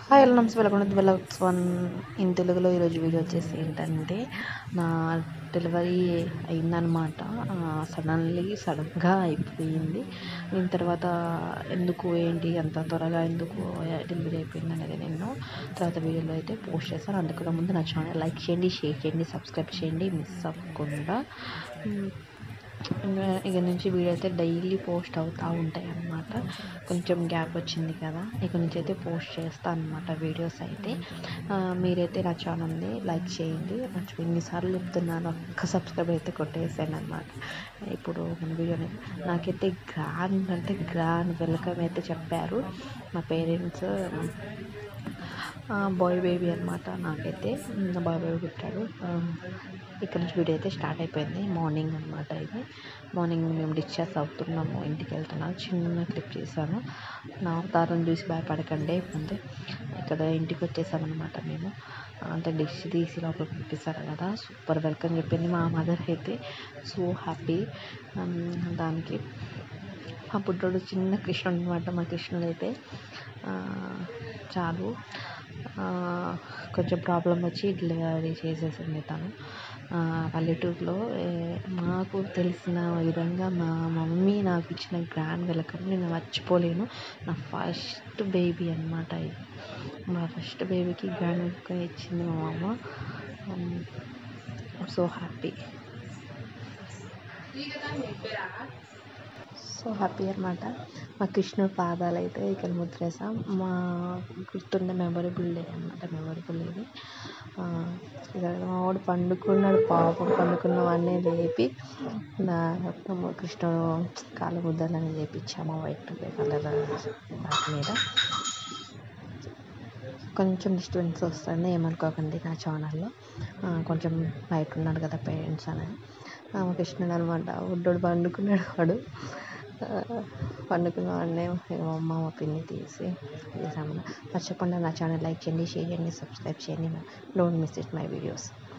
hi hello నమస్తే welcome to వెలక్స్ one in తెలుగులో ఈరోజు వీడియో వచ్చేసి ఏంటంటే నా డెలివరీ అయిందనమాట సడన్లీ సడన్గా అయిపోయింది దీని తర్వాత ఎందుకు ఏంటి అంత త్వరగా ఎందుకు డెలివరీ అయిపోయింది అనేది నేను తర్వాత వీడియోలో అయితే పోస్ట్ చేస్తాను అందుకన్నా ముందు నా ఛానల్ లైక్ చేయండి షేర్ చేయండి సబ్స్క్రైబ్ చేయండి మిస్ అవ్వకుండా ఉమ్, ఇంకా ఇక నుంచి వీడియో అయితే డైలీ పోస్ట్ అవుతూ ఉంటాయి అన్నమాట కొంచెం గ్యాప్ వచ్చింది కదా ఇక నుంచి అయితే పోస్ట్ చేస్తాను అనమాట వీడియోస్ అయితే ఆ, మీరైతే నా ఛానల్ని లైక్ చేయండి మంచి ఎన్నిసార్లు చెప్తున్నాను ఒక్క సబ్స్క్రైబ్ అయితే కొట్టేసాను అనమాట ఇప్పుడు మన వీడియోని నాకైతే గ్రాండ్ అంటే గ్రాండ్ వెల్కమ్ అయితే చెప్పారు మా పేరెంట్స్ బాయ్ బేబీ అనమాట నాకైతే బాయ్ బేబీ పుట్టాడు ఆ, ఇక్కడ నుంచి వీడియో అయితే స్టార్ట్ అయిపోయింది మార్నింగ్ అనమాట ఇది మార్నింగ్ మేము డిశ్చార్జ్ అవుతున్నాము ఇంటికి వెళ్తున్నాము చిన్న క్లిప్ చేశాను నా అవతారం చూసి భయపడకండి అంతే ఇక్కడ ఇంటికి వచ్చేసామన్నమాట మేము అంటే డిష్ తీసి లోపల పంపిస్తారు కదా సూపర్ వెల్కమ్ చెప్పింది మా మదర్ అయితే సో హ్యాపీ దానికి మా పుట్టోడు చిన్న కృష్ణుడు అనమాట మా కృష్ణుడు అయితే ఆ, చాలు ఆ, కొంచెం ప్రాబ్లం వచ్చి డెలివరీ చేసేసింది తను ఆ, పల్లెటూరులో ఏ, మాకు తెలిసిన విధంగా మా మమ్మీ నాకు ఇచ్చిన గ్రాండ్ వెల్కమ్ నేను మర్చిపోలేను నా ఫస్ట్ బేబీ అనమాట ఇది మా ఫస్ట్ బేబీకి గ్రాండ్ వెల్కమ్ ఇచ్చింది మా అమ్మ సో హ్యాపీ సో హ్యాపీ అనమాట మా కృష్ణుడు పాదాలు అయితే ఇక్కడ ముద్రేసాం మా గుర్తుండే మెమొరబుల్ డే అనమాట మెమొరబుల్ ఇది ఆ, ఇక్కడ మా వాడు పండుకున్నాడు పాపం పండుకున్న వాడిని లేపి నా మా కృష్ణుడు కాళ్ళ ముద్దలని చేపించాము వైట్ కలర్ వాటి మీద కొంచెం డిస్టర్బెన్స్ వస్తుంది ఏమనుకోకండి నా ఛానల్లో కొంచెం బయట ఉన్నాడు కదా పేరెంట్స్ అని ఆ, మా కృష్ణుడు అనమాట బుడ్డోడు పండుకున్నాడు వాడు ఆ, పండుకున్న వాడిని మా అమ్మ మా పిన్ని తీసి చేసాము మర్చిపోకుండా నా ఛానల్ లైక్ చేయండి షేర్ చేయండి సబ్స్క్రైబ్ చేయండి don't miss it my videos